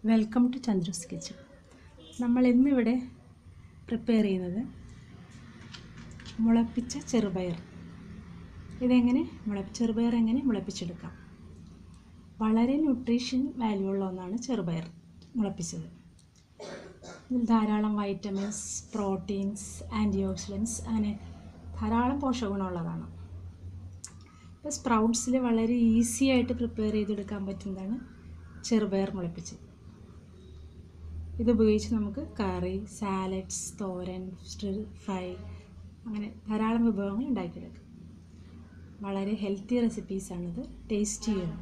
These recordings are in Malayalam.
വെൽക്കം ടു ചന്ദ്രൂസ് കിച്ചൺ നമ്മൾ ഇന്നിവിടെ പ്രിപ്പയർ ചെയ്യുന്നത് മുളപ്പിച്ച ചെറുപയർ ഇതെങ്ങനെ മുള ചെറുപയർ എങ്ങനെ മുളപ്പിച്ചെടുക്കാം വളരെ ന്യൂട്രീഷൻ വാല്യൂ ഉള്ള ഒന്നാണ് ചെറുപയർ മുളപ്പിച്ചത് ഇതിൽ ധാരാളം വൈറ്റമിൻസ് പ്രോട്ടീൻസ് ആൻറ്റി ഓക്സിഡൻസ് അങ്ങനെ ധാരാളം പോഷകഗുണമുള്ളതാണ് ഇപ്പോൾ സ്പ്രൗട്ട്സിൽ വളരെ ഈസി ആയിട്ട് പ്രിപ്പയർ ചെയ്തെടുക്കാൻ പറ്റുന്നതാണ് ചെറുപയർ മുളപ്പിച്ചത് ഇതുപയോഗിച്ച് നമുക്ക് കറി സാലഡ്സ് തോരൻ സ്റ്റിർ ഫ്രൈ അങ്ങനെ ധാരാളം വിഭവങ്ങൾ ഉണ്ടാക്കിയെടുക്കാം വളരെ ഹെൽത്തി റെസിപ്പീസാണിത് ടേസ്റ്റിയാണ്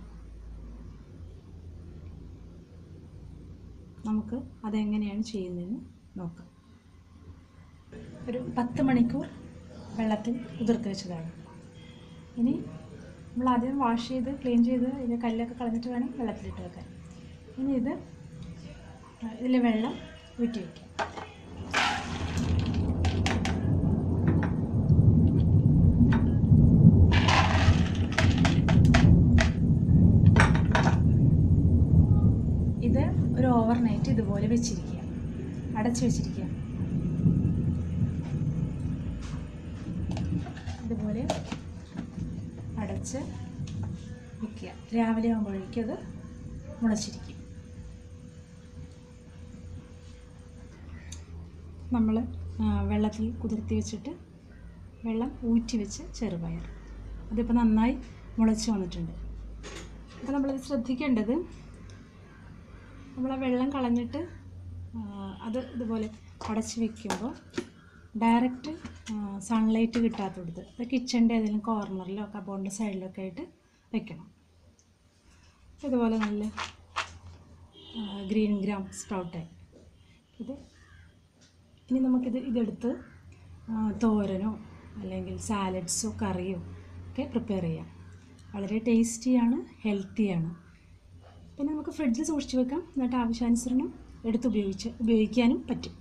നമുക്ക് അതെങ്ങനെയാണ് ചെയ്യുന്നതെന്ന് നോക്കാം ഒരു പത്ത് മണിക്കൂർ വെള്ളത്തിൽ കുതിർത്ത് വെച്ചതാണ് ഇനി നമ്മൾ ആദ്യം വാഷ് ചെയ്ത് ക്ലീൻ ചെയ്ത് ഇത് കല്ലൊക്കെ കളഞ്ഞിട്ട് വേണം വെള്ളത്തിലിട്ട് വെക്കാൻ ഇനി ഇത് ഇതിൽ വെള്ളം ഊറ്റി വയ്ക്കാം ഇത് ഒരു ഓവർ നൈറ്റ് ഇതുപോലെ വെച്ചിരിക്കുക അടച്ചു വെച്ചിരിക്കുക ഇതുപോലെ അടച്ച് വയ്ക്കുക രാവിലെ ആകുമ്പോഴേക്കും അത് മുളച്ചിരിക്കും നമ്മൾ വെള്ളത്തിൽ കുതിർത്തി വെച്ചിട്ട് വെള്ളം ഊറ്റി വെച്ച് ചെറുപയർ അതിപ്പോൾ നന്നായി മുളച്ച് വന്നിട്ടുണ്ട് അപ്പോൾ നമ്മളിത് ശ്രദ്ധിക്കേണ്ടത് നമ്മൾ ആ വെള്ളം കളഞ്ഞിട്ട് ആ, അത് ഇതുപോലെ അടച്ച് വെക്കുമ്പോൾ ഡയറക്റ്റ് സൺലൈറ്റ് കിട്ടാത്തടുത്ത് അത് കിച്ചണിൻ്റെ ഏതെങ്കിലും കോർണറിലോ കബോർഡിൻ്റെ സൈഡിലൊക്കെ ആയിട്ട് വെക്കണം ഇതുപോലെ നല്ല ഗ്രീൻ ഗ്രാം സ്പ്രൗട്ടായി ഇത് ഇനി നമുക്കിത് ഇതെടുത്ത് ആ, തോരനോ അല്ലെങ്കിൽ സാലഡ്സോ കറിയോ ഒക്കെ പ്രിപ്പയർ ചെയ്യാം വളരെ ടേസ്റ്റിയാണ് ഹെൽത്തിയാണ് പിന്നെ നമുക്ക് ഫ്രിഡ്ജിൽ സൂക്ഷിച്ച് വെക്കാം എന്നിട്ട് ആവശ്യാനുസരണം എടുത്ത് ഉപയോഗിച്ച് ഉപയോഗിക്കാനും പറ്റും